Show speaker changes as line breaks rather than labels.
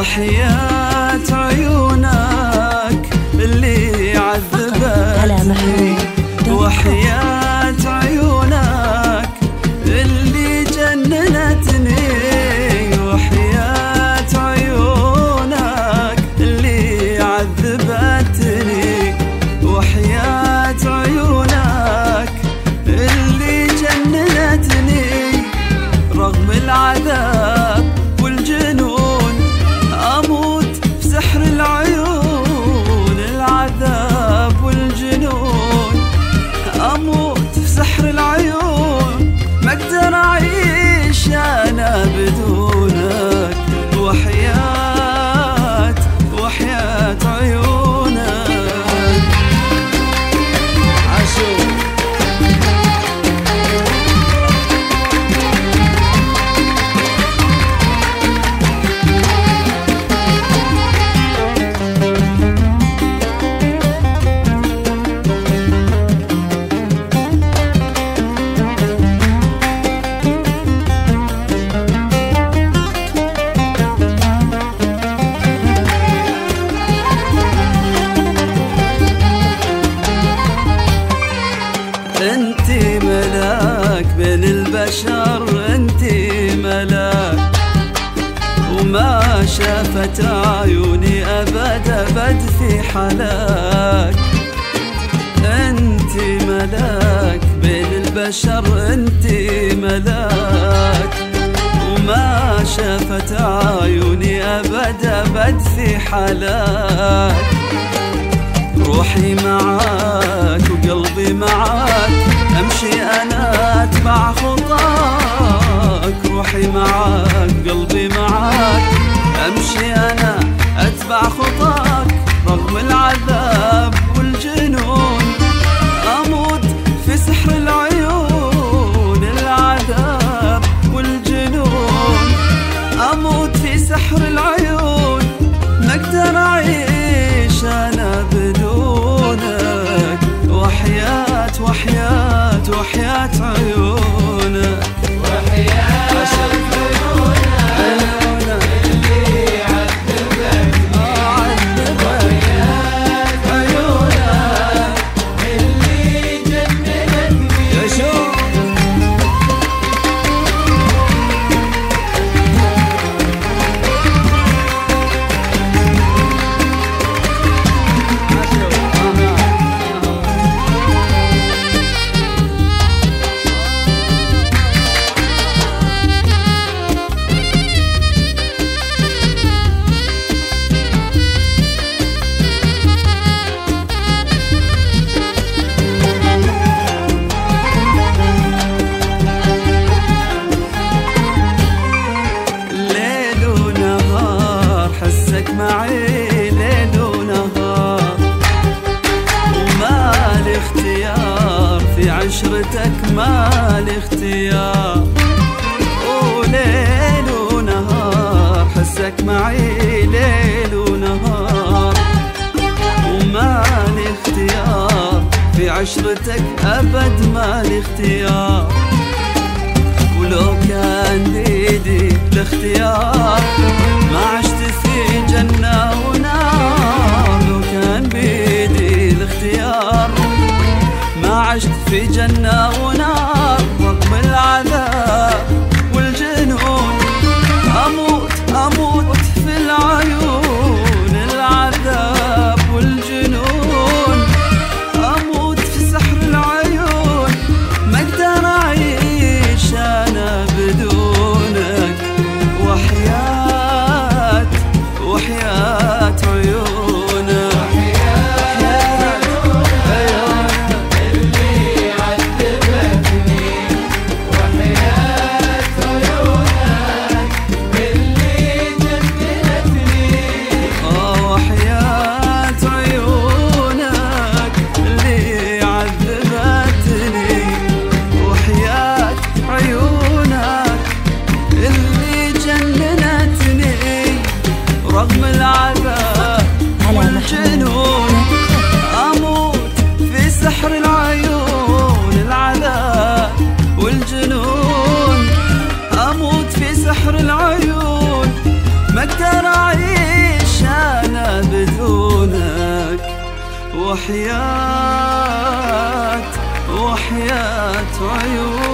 وحياة عيونك اللي عذبتني وحياة عيونك اللي جننتني وحياة عيونك اللي عذبتني وحياة عيونك اللي جننتني رغم العذاب والجنون أموت في سحر العيون العذاب والجنون أموت في سحر العيون ما أقدر أعيش أنا بدونك وحياة وحياة عيونك عاشور انت ملاك بين البشر انت ملاك وما شافت عيوني ابد ابد في حلاك انت ملاك بين البشر انت ملاك وما شافت عيوني ابد ابد في حلاك روحي معاك وقلبي معاك امشي انا اتبع خطاك روحي معاك قلبي معاك امشي انا اتبع خطاك رغم العذاب والجنون اموت في سحر العيون العذاب والجنون اموت في سحر العيون ما اقدر اعيش انا بدونك وحياة وحياة وحياة عيونك وحياة عيونك اللي عذبك عذبك عيونك اللي جننتني يا شوق ليل ونهار حسك معي ليل ونهار وما الاختيار في عشرتك ما الاختيار وليل ونهار حسك معي ليل ونهار وما الاختيار في عشرتك ابد ما الاختيار ولو كان بيدي الاختيار ما عشت في جنة ونار لو كان بيدي الاختيار ما عشت في جنة ونار رغم العذاب والجنون أموت أموت في العيون العذاب والجنون أموت في سحر العيون ما أقدر أعيش أنا بدونك وحياة وحياة عيونك وحياة عيونك اللي عذبتني عيونك